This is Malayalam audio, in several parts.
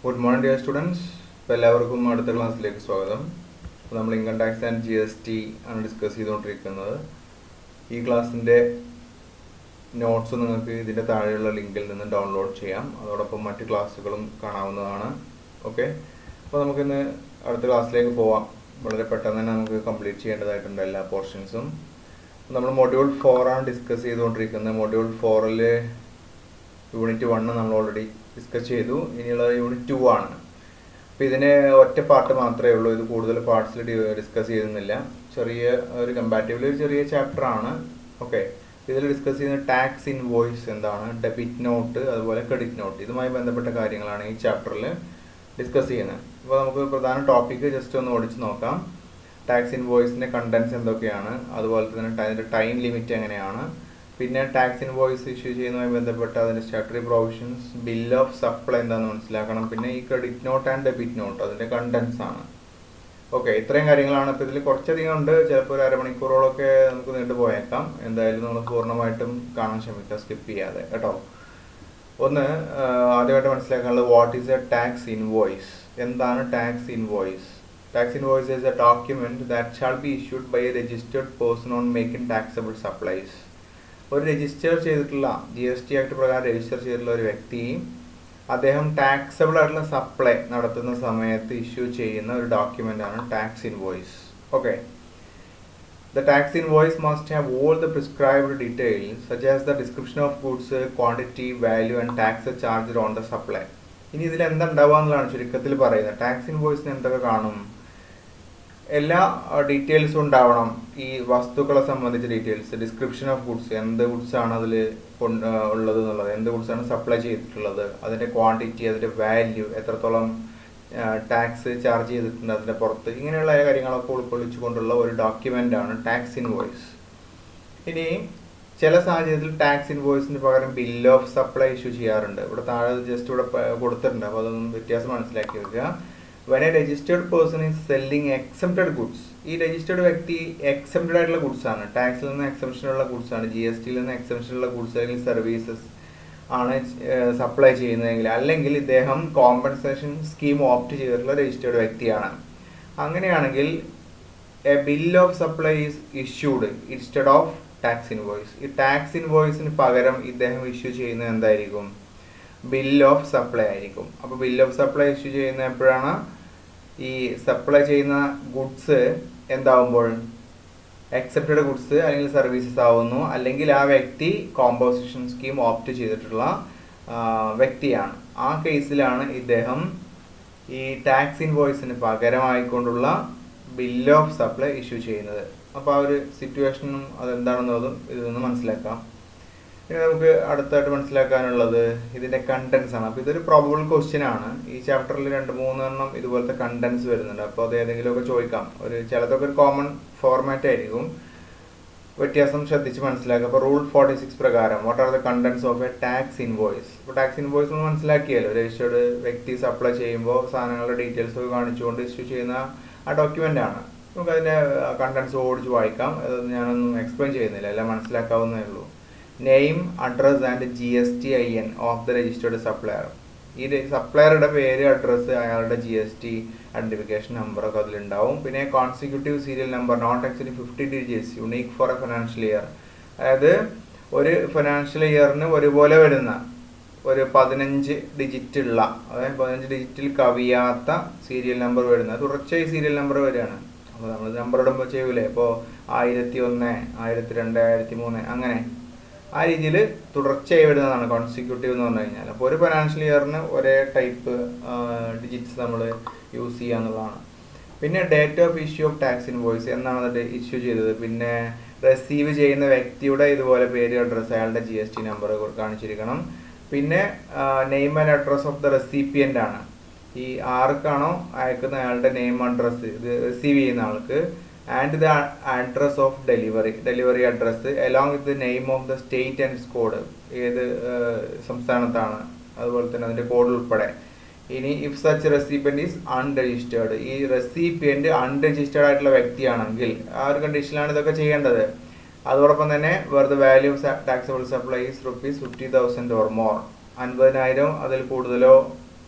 ഗുഡ് മോർണിംഗ് ഡിയർ സ്റ്റുഡൻസ് ഇപ്പോൾ എല്ലാവർക്കും അടുത്ത ക്ലാസ്സിലേക്ക് സ്വാഗതം അപ്പോൾ നമ്മൾ income tax and G S T ആണ് ഡിസ്കസ് ചെയ്തുകൊണ്ടിരിക്കുന്നത് ഈ ക്ലാസ്സിൻ്റെ നോട്ട്സ് നിങ്ങൾക്ക് ഇതിൻ്റെ താഴെയുള്ള ലിങ്കിൽ നിന്ന് ഡൗൺലോഡ് ചെയ്യാം അതോടൊപ്പം മറ്റ് ക്ലാസ്സുകളും കാണാവുന്നതാണ് ഓക്കെ അപ്പോൾ നമുക്കിന്ന് അടുത്ത ക്ലാസ്സിലേക്ക് പോവാം വളരെ പെട്ടെന്ന് തന്നെ നമുക്ക് കംപ്ലീറ്റ് ചെയ്യേണ്ടതായിട്ടുണ്ട് എല്ലാ പോർഷൻസും നമ്മൾ മൊഡ്യൂൾ ഫോറാണ് ഡിസ്കസ് ചെയ്തുകൊണ്ടിരിക്കുന്നത് മൊഡ്യൂൾ ഫോറിൽ യൂണിറ്റ് വണ്ണ് നമ്മൾ ഓൾറെഡി ഡിസ്കസ് ചെയ്തു ഇനിയുള്ള യൂണിറ്റ് ടു ആണ് അപ്പോൾ ഇതിന് ഒറ്റ പാർട്ട് മാത്രമേ ഉള്ളൂ ഇത് കൂടുതൽ പാർട്സിൽ ഡിസ്കസ് ചെയ്യുന്നില്ല ചെറിയ ഒരു കമ്പാരിറ്റീവ്ലി ഒരു ചെറിയ ചാപ്റ്റർ ആണ് ഓക്കെ ഇതിൽ ഡിസ്കസ് ചെയ്യുന്ന ടാക്സ് ഇൻവോയ്സ് എന്താണ് ഡെബിറ്റ് നോട്ട് അതുപോലെ ക്രെഡിറ്റ് നോട്ട് ഇതുമായി ബന്ധപ്പെട്ട കാര്യങ്ങളാണ് ഈ ചാപ്റ്ററിൽ ഡിസ്കസ് ചെയ്യുന്നത് അപ്പോൾ നമുക്ക് പ്രധാന ടോപ്പിക്ക് ജസ്റ്റ് ഒന്ന് ഓടിച്ച് നോക്കാം ടാക്സ് ഇൻവോയ്സിൻ്റെ കണ്ടൻസ് എന്തൊക്കെയാണ് അതുപോലെ തന്നെ അതിൻ്റെ ടൈം ലിമിറ്റ് എങ്ങനെയാണ് പിന്നെ ടാക്സ് ഇൻവോയ്സ് ഇഷ്യൂ ചെയ്യുന്നതുമായി ബന്ധപ്പെട്ട് അതിൻ്റെ statutory provisions bill of supply എന്താണെന്ന് മനസ്സിലാക്കണം പിന്നെ ഈ credit note and debit note അതിൻ്റെ കണ്ടൻസ് ആണ് ഓക്കെ ഇത്രയും കാര്യങ്ങളാണ് ഇപ്പോൾ ഇതിൽ കുറച്ചധികം ഉണ്ട് ചിലപ്പോൾ ഒരു അരമണിക്കൂറോളൊക്കെ നമുക്ക് നീണ്ടു പോയേക്കാം എന്തായാലും നമ്മൾ പൂർണ്ണമായിട്ടും കാണാൻ ശ്രമിക്കുക സ്കിപ്പ് ചെയ്യാതെ കേട്ടോ ഒന്ന് ആദ്യമായിട്ട് മനസ്സിലാക്കാനുള്ളത് what is a tax invoice എന്താണ് tax invoice tax invoice is a document that shall be issued by a registered person on making taxable supplies ഒരു രജിസ്റ്റർ ചെയ്തിട്ടുള്ള ജി എസ് ടി ആക്ട് പ്രകാരം രജിസ്റ്റർ ചെയ്തിട്ടുള്ള ഒരു വ്യക്തി അദ്ദേഹം ടാക്സബിൾ ആയിട്ടുള്ള സപ്ലൈ നടത്തുന്ന സമയത്ത് ഇഷ്യൂ ചെയ്യുന്ന ഒരു ഡോക്യുമെന്റ് ആണ് tax invoice okay The tax invoice must have all the prescribed details such as the description of goods, quantity, value and tax charged on the supply. ഇനി ഇതിൽ എന്തുണ്ടാവുക എന്നുള്ളതാണ് ചുരുക്കത്തിൽ പറയുന്നത് ടാക്സ് ഇൻവോയ്സിന് എന്തൊക്കെ കാണും എല്ലാ ഡീറ്റെയിൽസും ഉണ്ടാവണം ഈ വസ്തുക്കളെ സംബന്ധിച്ച ഡീറ്റെയിൽസ് ഡിസ്ക്രിപ്ഷൻ ഓഫ് ഗുഡ്സ് എന്ത് ഗുഡ്സ് ആണ് അതിൽ ഉള്ളത് എന്നുള്ളത് എന്ത് ഗുഡ്സ് ആണ് സപ്ലൈ ചെയ്തിട്ടുള്ളത് അതിൻ്റെ ക്വാണ്ടിറ്റി അതിൻ്റെ വാല്യൂ എത്രത്തോളം ടാക്സ് ചാർജ് ചെയ്തിട്ടുണ്ട് അതിൻ്റെ പുറത്ത് ഇങ്ങനെയുള്ള കാര്യങ്ങളൊക്കെ ഉൾക്കൊള്ളിച്ചുകൊണ്ടുള്ള ഒരു ഡോക്യുമെൻ്റ് ആണ് ടാക്സ് ഇൻവോയ്സ് ഇനി ചില സാഹചര്യത്തിൽ ടാക്സ് ഇൻവോയ്സിന് പകരം ബിൽ ഓഫ് സപ്ലൈ ഇഷ്യൂ ചെയ്യാറുണ്ട് ഇവിടെ താഴെ ജസ്റ്റ് ഇവിടെ കൊടുത്തിട്ടുണ്ട് അപ്പോൾ അതൊന്നും വ്യത്യാസം മനസ്സിലാക്കി വെക്കുക when a registered person is selling excepted goods ഈ രജിസ്റ്റേർഡ് വ്യക്തി എക്സെപ്റ്റഡ് ആയിട്ടുള്ള ഗുഡ്സ് ആണ് ടാക്സിൽ നിന്ന് എക്സെപ്ഷൻ ഉള്ള ഗുഡ്സ് ആണ് ജി എസ് ടിയിൽ നിന്ന് എക്സെപ്ഷൻ ഉള്ള ഗുഡ്സ് അല്ലെങ്കിൽ സർവീസസ് ആണ് സപ്ലൈ ചെയ്യുന്നതെങ്കിൽ അല്ലെങ്കിൽ ഇദ്ദേഹം കോമ്പൻസേഷൻ സ്കീം ഓപ്റ്റ് ചെയ്തിട്ടുള്ള രജിസ്റ്റേർഡ് വ്യക്തിയാണ് അങ്ങനെയാണെങ്കിൽ a bill of supply is issued instead of tax invoice ഈ ടാക്സ് ഇൻവോയ്സിന് പകരം ഇദ്ദേഹം ഇഷ്യൂ ചെയ്യുന്നത് എന്തായിരിക്കും ബിൽ ഓഫ് സപ്ലൈ ആയിരിക്കും അപ്പോൾ ബിൽ ഓഫ് സപ്ലൈ ഇഷ്യൂ ചെയ്യുന്ന എപ്പോഴാണ് ഈ സപ്ലൈ ചെയ്യുന്ന ഗുഡ്സ് എന്താവുമ്പോൾ അക്സെപ്റ്റഡ് ഗുഡ്സ് അല്ലെങ്കിൽ സർവീസസ് ആവുന്നു അല്ലെങ്കിൽ ആ വ്യക്തി കോമ്പോസിഷൻ സ്കീം ഓപ്റ്റ് ചെയ്തിട്ടുള്ള വ്യക്തിയാണ് ആ കേസിലാണ് ഇദ്ദേഹം ഈ ടാക്സ് ഇൻവോയ്സിന് പകരമായിക്കൊണ്ടുള്ള ബിൽ ഓഫ് സപ്ലൈ ഇഷ്യൂ ചെയ്യുന്നത് അപ്പോൾ ആ ഒരു സിറ്റുവേഷനും അതെന്താണെന്നുള്ളതും ഇതിൽ നിന്ന് മനസ്സിലാക്കാം ഇനി നമുക്ക് അടുത്തായിട്ട് മനസ്സിലാക്കാനുള്ളത് ഇതിൻ്റെ കണ്ടൻസ് ആണ് അപ്പോൾ ഇതൊരു പ്രോബബിൾ ക്വസ്റ്റ്യൻ ആണ് ഈ ചാപ്റ്ററിൽ രണ്ട് മൂന്നെണ്ണം ഇതുപോലത്തെ കണ്ടൻസ് വരുന്നുണ്ട് അപ്പോൾ അത് ഏതെങ്കിലുമൊക്കെ ചോദിക്കാം ഒരു ചിലതൊക്കെ ഒരു കോമൺ ഫോർമാറ്റ് ആയിരിക്കും വ്യത്യാസം ശ്രദ്ധിച്ച് മനസ്സിലാക്കുക അപ്പോൾ റൂൾ ഫോർട്ടി സിക്സ് പ്രകാരം what are the contents of a tax invoice ഇപ്പോൾ ടാക്സ് ഇൻവോയ്സ് ഒന്ന് മനസ്സിലാക്കിയല്ലോ രജിസ്റ്റേർഡ് വ്യക്തി സപ്ലൈ ചെയ്യുമ്പോൾ സാധനങ്ങളുടെ ഡീറ്റെയിൽസ് ഒക്കെ കാണിച്ചുകൊണ്ട് ഇഷ്യൂ ചെയ്യുന്ന ആ ഡോക്യുമെൻ്റ് ആണ് നമുക്ക് അതിൻ്റെ കണ്ടൻസ് ഓടിച്ച് വായിക്കാം അത് ഞാനൊന്നും എക്സ്പ്ലെയിൻ ചെയ്യുന്നില്ല എല്ലാം മനസ്സിലാക്കാവുന്നേ ഉള്ളൂ name address and G S T I N of the registered supplier ഈ സപ്ലയറുടെ പേര് അഡ്രസ്സ് അയാളുടെ G S T identification number ഒക്കെ അതിലുണ്ടാവും പിന്നെ consecutive serial number not actually fifty digits unique for a financial year അതായത് ഒരു ഫിനാൻഷ്യൽ ഇയറിന് ഒരുപോലെ വരുന്ന ഒരു പതിനഞ്ച് ഡിജിറ്റ് ഉള്ള അതായത് പതിനഞ്ച് ഡിജിറ്റിൽ കവിയാത്ത സീരിയൽ നമ്പർ വരുന്ന തുടർച്ചയായി സീരിയൽ നമ്പർ വരികയാണ് അപ്പോൾ നമ്മൾ നമ്പർ ഇടുമ്പോൾ ചെയ്യൂലേ ഇപ്പോൾ ആയിരത്തി ഒന്ന് ആയിരത്തി രണ്ട് ആയിരത്തി മൂന്ന് അങ്ങനെ ആ രീതിയിൽ തുടർച്ചയായി വരുന്നതാണ് കോൺസിക്യൂട്ടീവ് എന്ന് പറഞ്ഞു കഴിഞ്ഞാൽ അപ്പോൾ ഒരു ഫിനാൻഷ്യൽ ഇയറിന് ഒരേ ടൈപ്പ് ഡിജിറ്റ്സ് നമ്മൾ യൂസ് ചെയ്യുക എന്നുള്ളതാണ് പിന്നെ date of issue of tax invoice എന്നാണ് അത് ഇഷ്യൂ ചെയ്തത് പിന്നെ റിസീവ് ചെയ്യുന്ന വ്യക്തിയുടെ ഇതുപോലെ പേര് അഡ്രസ്സ് അയാളുടെ ജി എസ് ടി നമ്പർ കാണിച്ചിരിക്കണം പിന്നെ name and address of the recipient ആണ് ഈ ആർക്കാണോ അയക്കുന്ന അയാളുടെ നെയിം അഡ്രസ്സ് ഇത് റിസീവ് ചെയ്യുന്ന ആൾക്ക് and the address of delivery delivery address along with the name of the state and code ഏത് സംസ്ഥാനത്താണ് അതുപോലെ തന്നെ അതിൻ്റെ കോഡ് ഉൾപ്പെടെ ഇനി if such recipient is unregistered ഈ റെസിപ്പിയൻ്റ് അൺരജിസ്റ്റേർഡ് ആയിട്ടുള്ള വ്യക്തിയാണെങ്കിൽ ആ ഒരു കണ്ടീഷനിലാണ് ഇതൊക്കെ ചെയ്യേണ്ടത് അതോടൊപ്പം തന്നെ where the value of taxable supply is rupees fifty thousand or more അൻപതിനായിരം അതിൽ കൂടുതലോ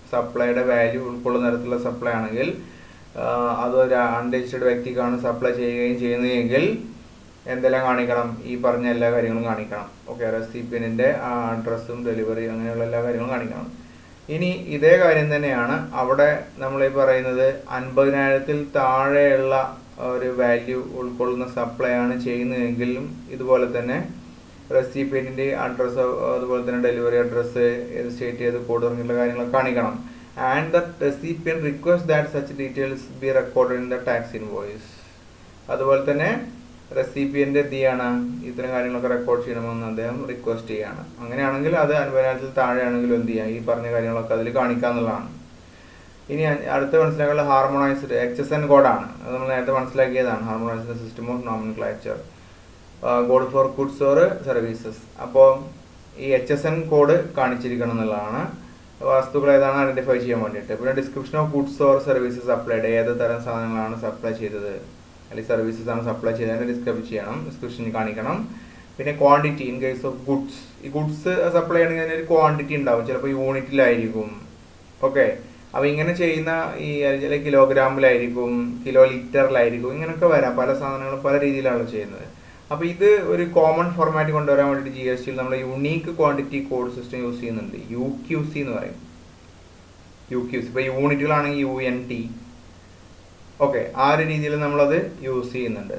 സപ്ലൈയുടെ വാല്യൂ ഉൾക്കൊള്ളുന്ന തരത്തിലുള്ള സപ്ലൈ ആണെങ്കിൽ ആ, അത് ഒരു അൺരജിസ്റ്റേർഡ് വ്യക്തിക്കാണ് സപ്ലൈ ചെയ്യുകയും ചെയ്യുന്നതെങ്കിൽ എന്തെല്ലാം കാണിക്കണം ഈ പറഞ്ഞ എല്ലാ കാര്യങ്ങളും കാണിക്കണം ഓക്കെ റെസിപ്പിയൻറ്റിൻ്റെ അഡ്രസ്സും ഡെലിവറി അങ്ങനെയുള്ള എല്ലാ കാര്യങ്ങളും കാണിക്കണം ഇനി ഇതേ കാര്യം തന്നെയാണ് അവിടെ നമ്മൾ ഈ പറയുന്നത് അൻപതിനായിരത്തിൽ താഴെയുള്ള ഒരു വാല്യൂ ഉൾക്കൊള്ളുന്ന സപ്ലൈ ആണ് ചെയ്യുന്നതെങ്കിലും ഇതുപോലെ തന്നെ റെസിപ്പിയൻറ്റിൻ്റെ അഡ്രസ്സ് അതുപോലെ തന്നെ ഡെലിവറി അഡ്രസ്സ് ഏത് സ്റ്റേറ്റ് ഏത് കോഡ് തുടങ്ങിയുള്ള കാര്യങ്ങളൊക്കെ കാണിക്കണം and the recipient request that such details be record in the tax invoice അതുപോലെ തന്നെ റെസിപ്പിയന്റ് എന്ത് ചെയ്യാണ് ഇത്തരം കാര്യങ്ങളൊക്കെ റെക്കോർഡ് ചെയ്യണമെന്ന് അദ്ദേഹം റിക്വസ്റ്റ് ചെയ്യാണ് അങ്ങനെയാണെങ്കിൽ അത് അൻപതിനായിരത്തിൽ താഴെയാണെങ്കിലും എന്ത് ചെയ്യാം ഈ പറഞ്ഞ കാര്യങ്ങളൊക്കെ അതിൽ കാണിക്കാന്നുള്ളതാണ് ഇനി അ- അടുത്ത മനസ്സിലാക്കാനുള്ള ഹാർമോണൈസ്ഡ് എച്ച് എസ് എൻ കോഡാണ് അത് നമ്മൾ നേരത്തെ മനസ്സിലാക്കിയതാണ് harmonised system of nomenclature code for goods or services അപ്പോൾ ഈ എച്ച് എസ് എൻ കോഡ് കാണിച്ചിരിക്കണം എന്നുള്ളതാണ് വസ്തുക്കൾ ഏതാണ് ഐഡന്റിഫൈ ചെയ്യാൻ വേണ്ടിയിട്ട് പിന്നെ description of goods or services supplied ഏത് തരം സാധനങ്ങളാണ് സപ്ലൈ ചെയ്തത് അല്ലെങ്കിൽ സർവീസസ് ആണ് സപ്ലൈ ചെയ്തതിന്റെ ഡിസ്ക്രൈബ് ചെയ്യണം ഡിസ്ക്രിപ്ഷനിൽ കാണിക്കണം പിന്നെ quantity in case of goods ഈ ഗുഡ്സ് സപ്ലൈ ചെയ്യണമെങ്കിൽ അതിന് ഒരു ക്വാണ്ടിറ്റി ഉണ്ടാവും ചിലപ്പോൾ യൂണിറ്റിലായിരിക്കും ഓക്കെ അപ്പോൾ ഇങ്ങനെ ചെയ്യുന്ന ഈ അല്ലെങ്കിൽ കിലോഗ്രാമിലായിരിക്കും കിലോ ലിറ്ററിലായിരിക്കും ഇങ്ങനെയൊക്കെ വരാം പല സാധനങ്ങളും പല രീതിയിലാണ് ചെയ്യുന്നത് അപ്പോൾ ഇത് ഒരു കോമൺ ഫോർമാറ്റ് കൊണ്ടുവരാൻ വേണ്ടിയിട്ട് ജി എസ് ടിയിൽ നമ്മൾ unique quantity code system use ചെയ്യുന്നുണ്ട് യു ക്യു സി എന്ന് പറയും യു ക്യു സി ഇപ്പോൾ യൂണിറ്റുകളാണെങ്കിൽ യു എൻ ടി ഓക്കെ ആ ഒരു രീതിയിൽ നമ്മളത് യൂസ് ചെയ്യുന്നുണ്ട്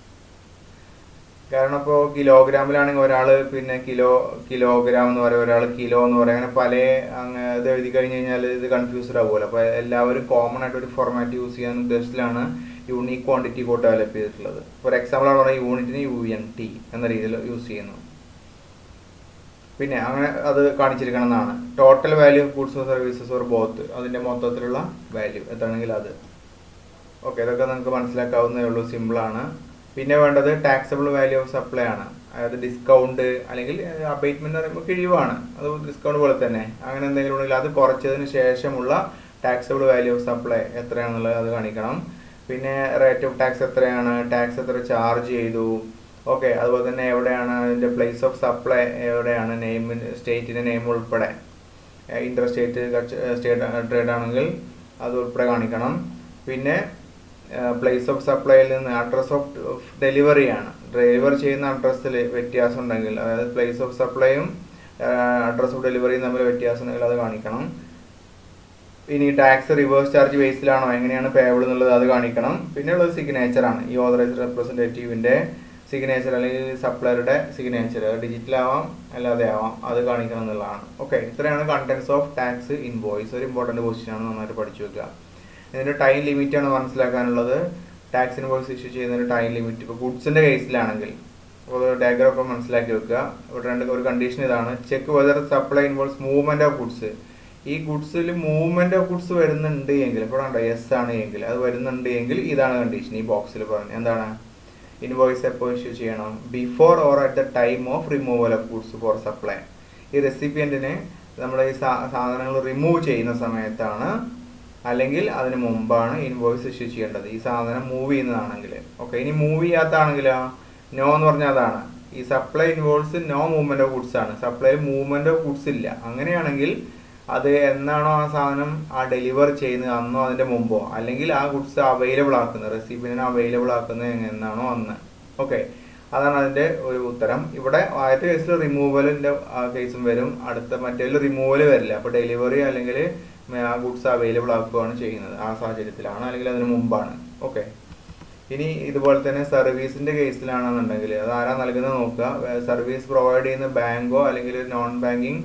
കാരണം ഇപ്പോൾ കിലോഗ്രാമിലാണെങ്കിൽ ഒരാൾ പിന്നെ കിലോ കിലോഗ്രാം എന്ന് പറയും ഒരാൾ കിലോ എന്ന് പറയും അങ്ങനെ പല അങ്ങ് ഇത് എഴുതി കഴിഞ്ഞ് കഴിഞ്ഞാൽ ഇത് കൺഫ്യൂസ്ഡ് ആവുമല്ലോ അപ്പോൾ എല്ലാവരും കോമൺ ആയിട്ട് ഒരു ഫോർമാറ്റ് യൂസ് ചെയ്യാൻ ഉദ്ദേശത്തിലാണ് യൂണീക്ക് ക്വാണ്ടിറ്റി കോഡ് ഡെവലപ്പ് ചെയ്തിട്ടുള്ളത് ഫോർ എക്സാമ്പിൾ ആണ് പറയുന്നത് യൂണിറ്റിന് യു എൻ ടി എന്ന രീതിയിൽ യൂസ് ചെയ്യുന്നു പിന്നെ അങ്ങനെ അത് കാണിച്ചിരിക്കണം എന്നാണ് total value of goods services or both അതിന്റെ മൊത്തത്തിലുള്ള വാല്യൂ എത്രയാണെങ്കിൽ അത് ഓക്കെ ഇതൊക്കെ നിങ്ങൾക്ക് മനസ്സിലാക്കാവുന്നേ ഉള്ളൂ സിമ്പിൾ ആണ് പിന്നെ വേണ്ടത് ടാക്സബിൾ വാല്യൂ ഓഫ് സപ്ലൈ ആണ് അതായത് ഡിസ്കൗണ്ട് അല്ലെങ്കിൽ അബൈറ്റ്മെന്റ് എന്ന് പറയുമ്പോൾ കിഴിവാണ് അത് ഡിസ്കൗണ്ട് പോലെ തന്നെ അങ്ങനെ എന്തെങ്കിലും ഉണ്ടെങ്കിൽ അത് കുറച്ചതിന് ശേഷമുള്ള ടാക്സബിൾ വാല്യൂ ഓഫ് സപ്ലൈ എത്രയാണെന്നുള്ളത് അത് കാണിക്കണം പിന്നെ റേറ്റ് ഓഫ് ടാക്സ് എത്രയാണ് ടാക്സ് എത്ര ചാർജ് ചെയ്തു ഓക്കെ അതുപോലെ തന്നെ എവിടെയാണ് അതിൻ്റെ പ്ലേസ് ഓഫ് സപ്ലൈ എവിടെയാണ് നെയിമിന് സ്റ്റേറ്റിൻ്റെ നെയിം ഉൾപ്പെടെ ഇന്റർ സ്റ്റേറ്റ് സ്റ്റേറ്റ് ട്രേഡ് ആണെങ്കിൽ അത് ഉൾപ്പെടെ കാണിക്കണം പിന്നെ പ്ലേസ് ഓഫ് സപ്ലൈയിൽ നിന്ന് അഡ്രസ് ഓഫ് ഡെലിവറി ആണ് ഡെലിവർ ചെയ്യുന്ന അഡ്രസ്സിൽ വ്യത്യാസം ഉണ്ടെങ്കിൽ അതായത് പ്ലേസ് ഓഫ് സപ്ലൈയും അഡ്രസ് ഓഫ് ഡെലിവറിയും തമ്മിൽ വ്യത്യാസം ഉണ്ടെങ്കിൽ അത് കാണിക്കണം ഇനി ടാക്സ് റിവേഴ്സ് ചാർജ് ബേസിലാണോ എങ്ങനെയാണ് പേബിൾ എന്നുള്ളത് അത് കാണിക്കണം പിന്നെ ഉള്ളത് സിഗ്നേച്ചർ ആണ് ഈ ഓതറൈസ്ഡ് റെപ്രസെൻറ്റേറ്റീവിന്റെ സിഗ്നേച്ചർ അല്ലെങ്കിൽ സപ്ലയറുടെ സിഗ്നേച്ചർ ഡിജിറ്റൽ ആവാം അല്ലാതെ ആവാം അത് കാണിക്കണം എന്നുള്ളതാണ് ഓക്കെ ഇത്രയാണ് കണ്ടന്റ്സ് ഓഫ് ടാക്സ് ഇൻവോയ്സ് ഒരു ഇമ്പോർട്ടന്റ് ക്വസ്റ്റ്യൻ ആണ് നന്നായിട്ട് പഠിച്ചു വെക്കുക ഇതിന്റെ ടൈം ലിമിറ്റ് ആണ് മനസ്സിലാക്കാനുള്ളത് ടാക്സ് ഇൻവോയ്സ് ഇഷ്യൂ ചെയ്യുന്നതിന് ടൈം ലിമിറ്റ് ഇപ്പോൾ ഗുഡ്സിന്റെ കേസിലാണെങ്കിൽ ഡയഗ്രാം ഒക്കെ മനസ്സിലാക്കി വെക്കുക ഇവിടെ രണ്ട് ഒരു കണ്ടീഷൻ ഇതാണ് check whether supply involves movement of goods ഈ ഗുഡ്സിൽ മൂവ്മെന്റ് ഓഫ് ഗുഡ്സ് വരുന്നുണ്ട് എങ്കിൽ ഇപ്പോൾ കണ്ടോ യെസ് ആണ് എങ്കിൽ അത് വരുന്നുണ്ട് എങ്കിൽ ഇതാണ് കണ്ടീഷൻ ഈ ബോക്സിൽ പറഞ്ഞു എന്താണ് ഇൻവോയ്സ് എപ്പോൾ ഇഷ്യൂ ചെയ്യണം before or at the time of removal of goods for supply ഈ റെസിപ്പിയന്റിന് നമ്മൾ ഈ സാധനങ്ങൾ റിമൂവ് ചെയ്യുന്ന സമയത്താണ് അല്ലെങ്കിൽ അതിന് മുമ്പാണ് ഇൻവോയ്സ് ഇഷ്യൂ ചെയ്യേണ്ടത് ഈ സാധനം മൂവ് ചെയ്യുന്നതാണെങ്കിൽ ഓക്കെ ഇനി മൂവ് ചെയ്യാത്താണെങ്കിലോ നോ എന്ന് പറഞ്ഞാൽ അതാണ് ഈ supply involves no movement of goods ആണ് സപ്ലൈ മൂവ്മെന്റ് ഓഫ് ഗുഡ്സ് ഇല്ല അങ്ങനെയാണെങ്കിൽ അത് എന്നാണോ ആ സാധനം ആ ഡെലിവർ ചെയ്യുന്നത് അന്നോ അതിന്റെ മുമ്പോ അല്ലെങ്കിൽ ആ ഗുഡ്സ് അവൈലബിൾ ആക്കുന്നത് റെസിപ്പിനെ അവൈലബിൾ ആക്കുന്നത് എന്നാണോ അന്ന് ഓക്കെ അതാണ് അതിന്റെ ഒരു ഉത്തരം ഇവിടെ ആദ്യത്തെ കേസിൽ റിമൂവലിന്റെ കേസും വരും അടുത്ത മറ്റേതിൽ റിമൂവൽ വരില്ല അപ്പൊ ഡെലിവറി അല്ലെങ്കിൽ ആ ഗുഡ്സ് അവൈലബിൾ ആക്കുകയാണ് ചെയ്യുന്നത് ആ സാഹചര്യത്തിലാണ് അല്ലെങ്കിൽ അതിന് മുമ്പാണ് ഓക്കെ ഇനി ഇതുപോലെ തന്നെ സർവീസിന്റെ കേസിലാണെന്നുണ്ടെങ്കിൽ അത് ആരാ നൽകുന്നത് നോക്കുക സർവീസ് പ്രൊവൈഡ് ചെയ്യുന്ന ബാങ്കോ അല്ലെങ്കിൽ നോൺ ബാങ്കിങ്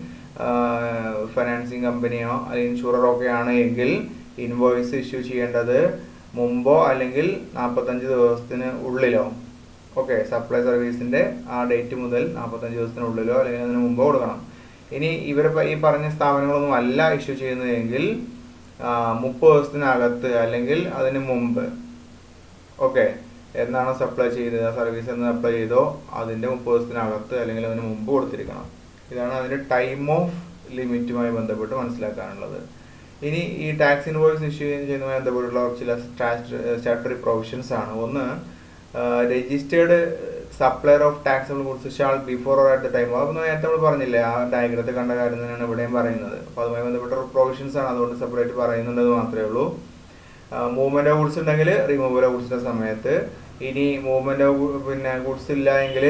ഫൈനാൻസിങ് കമ്പനിയോ അല്ലെങ്കിൽ ഇൻഷുററോ ഒക്കെ ആണ് എങ്കിൽ ഇൻവോയ്സ് ഇഷ്യൂ ചെയ്യേണ്ടത് മുമ്പോ അല്ലെങ്കിൽ നാൽപ്പത്തഞ്ച് ദിവസത്തിന് ഉള്ളിലോ ഓക്കെ സപ്ലൈ സർവീസിന്റെ ആ ഡേറ്റ് മുതൽ നാൽപ്പത്തഞ്ച് ദിവസത്തിനുള്ളിലോ അല്ലെങ്കിൽ അതിന് മുമ്പോ കൊടുക്കണം ഇനി ഇവർ ഈ പറഞ്ഞ സ്ഥാപനങ്ങളൊന്നും അല്ല ഇഷ്യൂ ചെയ്യുന്നതെങ്കിൽ മുപ്പത് ദിവസത്തിനകത്ത് അല്ലെങ്കിൽ അതിന് മുമ്പ് ഓക്കെ എന്നാണോ സപ്ലൈ ചെയ്തത് ആ സർവീസ് എന്ന് സപ്ലൈ ചെയ്തോ അതിന്റെ മുപ്പത് ദിവസത്തിനകത്ത് അല്ലെങ്കിൽ അതിന് മുമ്പ് കൊടുത്തിരിക്കണം ഇതാണ് അതിന്റെ ടൈം ഓഫ് ലിമിറ്റുമായി ബന്ധപ്പെട്ട് മനസ്സിലാക്കാനുള്ളത് ഇനി ഈ ടാക്സ് ഇൻവോയ്സ് ഇഷ്യൂ ചെയ്യുന്നതുമായി ബന്ധപ്പെട്ടുള്ള ചില സ്റ്റാറ്റുറി പ്രൊവിഷൻസ് ആണ് ഒന്ന് registered supplier of taxable goods shall before or at the time അത് നേരത്തെ നമ്മൾ പറഞ്ഞില്ലേ ആ ഡയഗ്രത്തിൽ കണ്ട കാര്യം തന്നെയാണ് ഇവിടെയും പറയുന്നത് അപ്പോൾ അതുമായി ബന്ധപ്പെട്ട പ്രൊവിഷൻസ് ആണ് അതുകൊണ്ട് സെപ്പറേറ്റ് പറയുന്നുണ്ടെന്ന് മാത്രമേ ഉള്ളൂ മൂവ്മെന്റ് ഓഫ് ഗുഡ്സ് ഉണ്ടെങ്കിൽ റിമൂവൽ ഓഫ് ഗുഡ്സിന്റെ സമയത്ത് ഇനി മൂവ്മെന്റ് ഓഫ് പിന്നെ ഗുഡ്സ് ഇല്ല എങ്കിൽ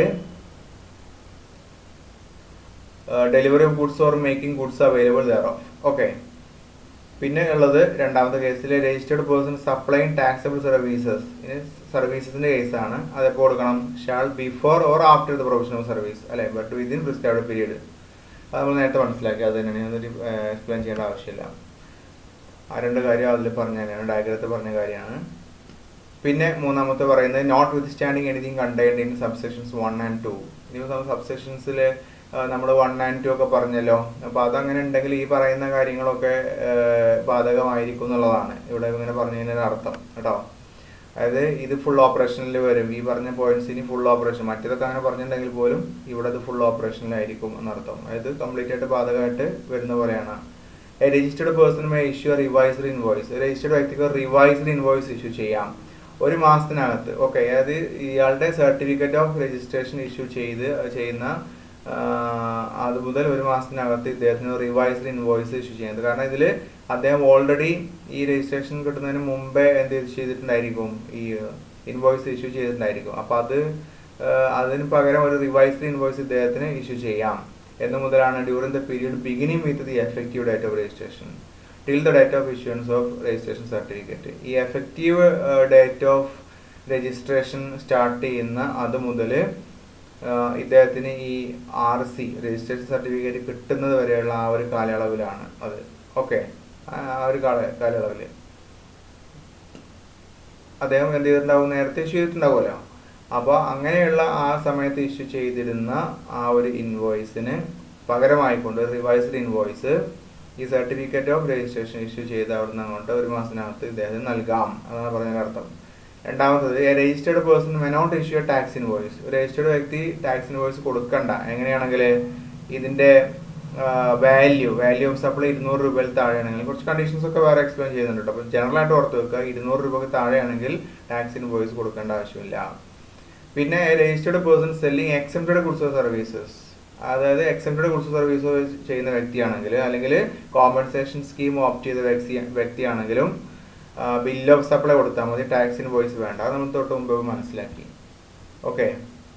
delivery of goods or making goods available thereof okay പിന്നെ ഉള്ളത് രണ്ടാമത്തെ കേസിൽ registered person supplying taxable services ഇനി സർവീസസിന്റെ കേസാണ് അതെപ്പോൾ കൊടുക്കണം shall before or after the profession of service അല്ലെ ബട്ട് വിതിൻ പ്രിസ്ക്രൈബ്ഡ് പീരീഡ് അത് നമ്മൾ നേരത്തെ മനസ്സിലാക്കി അത് തന്നെയാണ് ഞാനൊരു എക്സ്പ്ലെയിൻ ചെയ്യേണ്ട ആവശ്യമില്ല ആ രണ്ട് കാര്യം അതിൽ പറഞ്ഞ തന്നെയാണ് ഡയഗ്രത്തിൽ പറഞ്ഞ കാര്യമാണ് പിന്നെ മൂന്നാമത്തെ പറയുന്നത് notwithstanding anything contained in subsections one and two ഇനി സബ്സെക്ഷൻസിൽ നമ്മൾ വൺ ആൻഡ് ടു ഒക്കെ പറഞ്ഞല്ലോ അപ്പോൾ അതങ്ങനെ ഉണ്ടെങ്കിൽ ഈ പറയുന്ന കാര്യങ്ങളൊക്കെ ബാധകമായിരിക്കും എന്നുള്ളതാണ് ഇവിടെ ഇങ്ങനെ പറഞ്ഞതിൻ്റെ അർത്ഥം കേട്ടോ അതായത് ഇത് ഫുൾ ഓപ്പറേഷനിൽ വരും ഈ പറഞ്ഞ പോയിന്റ്സ് ഇനി ഫുൾ ഓപ്പറേഷൻ മറ്റേതൊക്കെ അങ്ങനെ പറഞ്ഞിട്ടുണ്ടെങ്കിൽ പോലും ഇവിടെ ഇത് ഫുൾ ഓപ്പറേഷനിലായിരിക്കും എന്നർത്ഥം അതായത് കംപ്ലീറ്റ് ആയിട്ട് ബാധകമായിട്ട് വരുന്ന പോലെയാണ് a registered person may issue revised invoice registered വ്യക്തിക്ക് റിവൈസ്ഡ് ഇൻവോയ്സ് ഇഷ്യൂ ചെയ്യാം ഒരു മാസത്തിനകത്ത് ഓക്കെ അതായത് ഇയാളുടെ സർട്ടിഫിക്കറ്റ് ഓഫ് രജിസ്ട്രേഷൻ ഇഷ്യൂ ചെയ്ത് ചെയ്യുന്ന അത് മുതൽ ഒരു മാസത്തിനകത്ത് ഇദ്ദേഹത്തിന് റിവൈസ്ഡ് ഇൻവോയ്സ് ഇഷ്യൂ ചെയ്യുന്നത് കാരണം ഇതിൽ അദ്ദേഹം ഓൾറെഡി ഈ രജിസ്ട്രേഷൻ കിട്ടുന്നതിന് മുമ്പേ എന്ത് ചെയ്തിട്ടുണ്ടായിരിക്കും ഈ ഇൻവോയ്സ് ഇഷ്യൂ ചെയ്തിട്ടുണ്ടായിരിക്കും അപ്പം അത് അതിന് പകരം ഒരു റിവൈസ്ഡ് ഇൻവോയ്സ് ഇദ്ദേഹത്തിന് ഇഷ്യൂ ചെയ്യാം എന്ന് മുതലാണ് during the period beginning with the effective date of registration till the date of issuance of registration certificate ഈ effective date of registration start ചെയ്യുന്ന അത് മുതൽ ഇദ്ദേഹത്തിന് ഈ ആർ സി രജിസ്ട്രേഷൻ സർട്ടിഫിക്കറ്റ് കിട്ടുന്നത് വരെയുള്ള ആ ഒരു കാലയളവിലാണ് അത് ഓക്കെ ആ ഒരു കാല കാലയളവിൽ അദ്ദേഹം എന്ത് ചെയ്തിട്ടുണ്ടാവും നേരത്തെ ഇഷ്യൂ ചെയ്തിട്ടുണ്ടാവുമല്ലോ അപ്പോൾ അങ്ങനെയുള്ള ആ സമയത്ത് ഇഷ്യൂ ചെയ്തിരുന്ന ആ ഒരു ഇൻവോയ്സിന് പകരമായിക്കൊണ്ട് റിവൈസ്ഡ് ഇൻവോയ്സ് ഈ സർട്ടിഫിക്കറ്റ് ഓഫ് രജിസ്ട്രേഷൻ ഇഷ്യൂ ചെയ്ത് അവിടുന്ന് അങ്ങോട്ട് ഒരു മാസത്തിനകത്ത് ഇദ്ദേഹത്തിന് നൽകാം അതാണ് പറഞ്ഞതിന്റെ അർത്ഥം രണ്ടാമത്തത് registered person may not issue tax invoice registered വ്യക്തി ടാക്സ് ഇൻവോയ്സ് കൊടുക്കണ്ട എങ്ങനെയാണെങ്കിൽ ഇതിന്റെ വാല്യൂ വാല്യൂ ഓഫ് സപ്ലൈ ഇരുന്നൂറ് രൂപയിൽ താഴെയാണെങ്കിൽ കുറച്ച് കണ്ടീഷൻസ് ഒക്കെ വേറെ എക്സ്പ്ലെയിൻ ചെയ്യുന്നുണ്ട് കേട്ടോ അപ്പോൾ ജനറൽ ആയിട്ട് ഓർത്ത് വെക്കുക ഇരുന്നൂറ് രൂപയ്ക്ക് താഴെയാണെങ്കിൽ ടാക്സ് ഇൻവോയ്സ് കൊടുക്കേണ്ട ആവശ്യമില്ല പിന്നെ registered person selling excepted goods services അതായത് എക്സെപ്റ്റഡ് ഗുഡ്സ് സർവീസ് ചെയ്യുന്ന വ്യക്തിയാണെങ്കിൽ അല്ലെങ്കിൽ കോമ്പൻസേഷൻ സ്കീം ഓപ്റ്റ് ചെയ്ത വ്യക്തി വ്യക്തിയാണെങ്കിലും ബില്ല് ഓഫ് സപ്ലൈ കൊടുത്താൽ മതി ടാക്സ് ഇൻവോയ്സ് വേണ്ട അത് നമ്മൾ തൊട്ട് മുമ്പ് മനസ്സിലാക്കി ഓക്കെ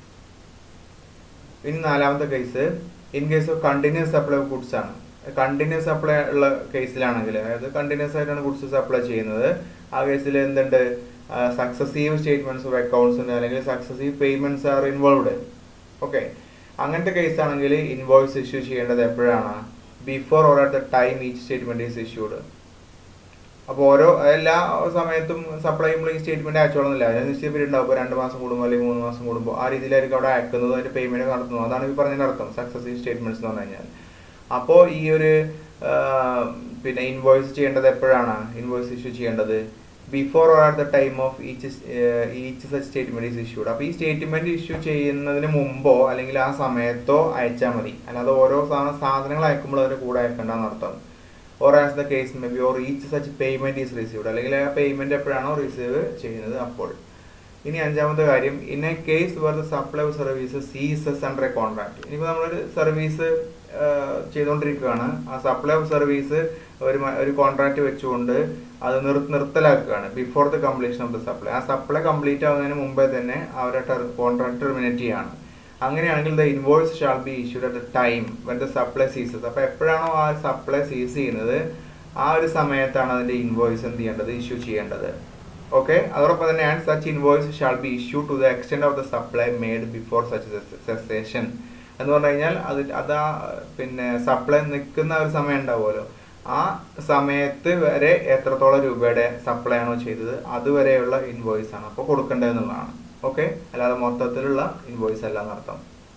ഇനി നാലാമത്തെ case in case of continuous supply of goods ആണ് കണ്ടിന്യൂസ് സപ്ലൈ ഉള്ള കേസിലാണെങ്കിൽ അതായത് കണ്ടിന്യൂസ് ആയിട്ടാണ് ഗുഡ്സ് സപ്ലൈ ചെയ്യുന്നത് ആ കേസിൽ എന്തുണ്ട് സക്സസീവ് സ്റ്റേറ്റ്മെന്റ്സ് ഓഫ് അക്കൗണ്ട്സ് ഉണ്ട് അല്ലെങ്കിൽ successive payments are involved okay അങ്ങനത്തെ കേസ് ആണെങ്കിൽ ഇൻവോയ്സ് ഇഷ്യൂ ചെയ്യേണ്ടത് എപ്പോഴാണ് before or at the time each statement is issued അപ്പോൾ ഓരോ എല്ലാ സമയത്തും സപ്ലൈ ചെയ്യുമ്പോൾ ഈ സ്റ്റേറ്റ്മെന്റ് അയച്ചോളുന്നില്ല അതിന് നിശ്ചിത പീരീഡ് ഉണ്ടാവും ഇപ്പോൾ രണ്ട് മാസം കൂടുമ്പോൾ അല്ലെങ്കിൽ മൂന്ന് മാസം കൂടുമ്പോൾ ആ രീതിയിലായിരിക്കും അവിടെ അയക്കുന്നത് അതിന്റെ പേയ്മെന്റ് നടത്തുന്നത് അതാണ് ഈ പറഞ്ഞതിന്റെ അർത്ഥം സക്സസീവ് സ്റ്റേറ്റ്മെന്റ്സ് എന്ന് പറഞ്ഞു കഴിഞ്ഞാൽ അപ്പോൾ ഈ ഒരു പിന്നെ ഇൻവോയ്സ് ചെയ്യേണ്ടത് എപ്പോഴാണ് ഇൻവോയ്സ് ഇഷ്യൂ ചെയ്യേണ്ടത് before or at the time of each each such statement is issued അപ്പോൾ ഈ സ്റ്റേറ്റ്മെന്റ് ഇഷ്യൂ ചെയ്യുന്നതിന് മുമ്പോ അല്ലെങ്കിൽ ആ സമയത്തോ അയച്ചാൽ മതി അല്ലാതെ ഓരോ സാധനങ്ങൾ അയക്കുമ്പോൾ അതിന്റെ കൂടെ അയക്കേണ്ടെന്ന് അർത്ഥം or as the case may be or each such payment is received അല്ലെങ്കിൽ ആ പേയ്മെന്റ് എപ്പോഴാണോ റിസീവ് ചെയ്യുന്നത് അപ്പോൾ ഇനി അഞ്ചാമത്തെ കാര്യം in a case where the supply of service ceases under a contract ഇനിയിപ്പോൾ നമ്മളൊരു സർവീസ് ചെയ്തുകൊണ്ടിരിക്കുകയാണ് ആ സപ്ലൈ ഓഫ് സർവീസ് ഒരു ഒരു കോൺട്രാക്ട് വെച്ചുകൊണ്ട് അത് നിർ നിർത്തലാക്കുകയാണ് before the completion of the supply ആ സപ്ലൈ കംപ്ലീറ്റ് ആവുന്നതിന് മുമ്പേ തന്നെ അവരുടെ കോൺട്രാക്ട് ടെർമിനേറ്റ് ചെയ്യാണ് അങ്ങനെയാണെങ്കിൽ the invoice shall be issued at the time when the supply ceases അപ്പോൾ എപ്പോഴാണോ ആ സപ്ലൈ സീസ് ചെയ്യുന്നത് ആ ഒരു സമയത്താണ് അതിന്റെ ഇൻവോയ്സ് എന്ത് ചെയ്യേണ്ടത് ഇഷ്യൂ ചെയ്യേണ്ടത് ഓക്കെ അതോടൊപ്പം തന്നെ and such invoice shall be issue to the extent of the supply made before such cessation എന്ന് പറഞ്ഞു കഴിഞ്ഞാൽ അത് അതാ പിന്നെ സപ്ലൈ നിൽക്കുന്ന ഒരു സമയം ഉണ്ടാവുമല്ലോ ആ സമയത്ത് വരെ എത്രത്തോളം രൂപയുടെ സപ്ലൈ ആണോ ചെയ്തത് അതുവരെയുള്ള ഇൻവോയ്സ് ആണ് അപ്പോൾ കൊടുക്കേണ്ടതെന്നുള്ളതാണ് ഓക്കെ അല്ലാതെ മൊത്തത്തിലുള്ള ഇൻവോയ്സ് അല്ല എന്നർത്ഥം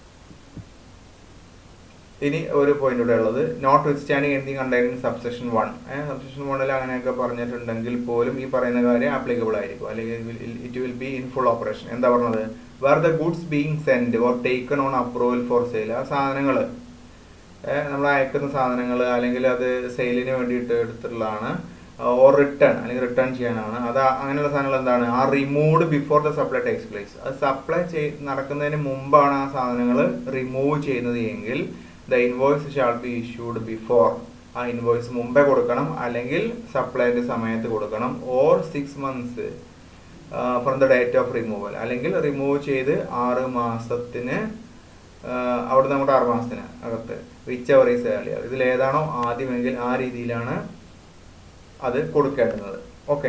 ഇനി ഒരു പോയിന്റ് കൂടെ ഉള്ളത് നോട്ട് വിത്ത് സ്റ്റാൻഡിങ് എനിങ് കണ്ടെയ്നിങ് സബ്സെഷൻ വൺ സബ്സെഷൻ വണ്ണിൽ അങ്ങനെയൊക്കെ പറഞ്ഞിട്ടുണ്ടെങ്കിൽ പോലും ഈ പറയുന്ന കാര്യം ആപ്ലിക്കബിൾ ആയിരിക്കും അല്ലെങ്കിൽ it will be in full operation എന്താ പറഞ്ഞത് where the goods being send or taken on approval for sale ആ സാധനങ്ങൾ നമ്മൾ അയക്കുന്ന സാധനങ്ങൾ അല്ലെങ്കിൽ അത് സെയിലിന് വേണ്ടിയിട്ട് എടുത്തിട്ടുള്ളതാണ് ഓർ റിട്ടേൺ അല്ലെങ്കിൽ റിട്ടേൺ ചെയ്യാനാണ് അത് ആ- അങ്ങനെയുള്ള സാധനങ്ങൾ എന്താണ് ആ removed before the supply takes place അത് സപ്ലൈ ചെയ് നടക്കുന്നതിന് മുമ്പാണ് ആ സാധനങ്ങൾ റിമൂവ് ചെയ്യുന്നത് എങ്കിൽ the invoice shall be issued before ആ ഇൻവോയ്സ് മുമ്പേ കൊടുക്കണം അല്ലെങ്കിൽ സപ്ലൈൻ്റെ സമയത്ത് കൊടുക്കണം or six months from the date of removal അല്ലെങ്കിൽ റിമൂവ് ചെയ്ത് ആറ് മാസത്തിന് ആഹ് അവിടെ നമ്മുടെ ആറ് മാസത്തിന് അകത്ത് വിച്ച് അവർ ഈസ് ഏർലിയർ ഇതിൽ ഏതാണോ ആദ്യമെങ്കിൽ ആ രീതിയിലാണ് അത് കൊടുക്കേണ്ടുന്നത് ഓക്കെ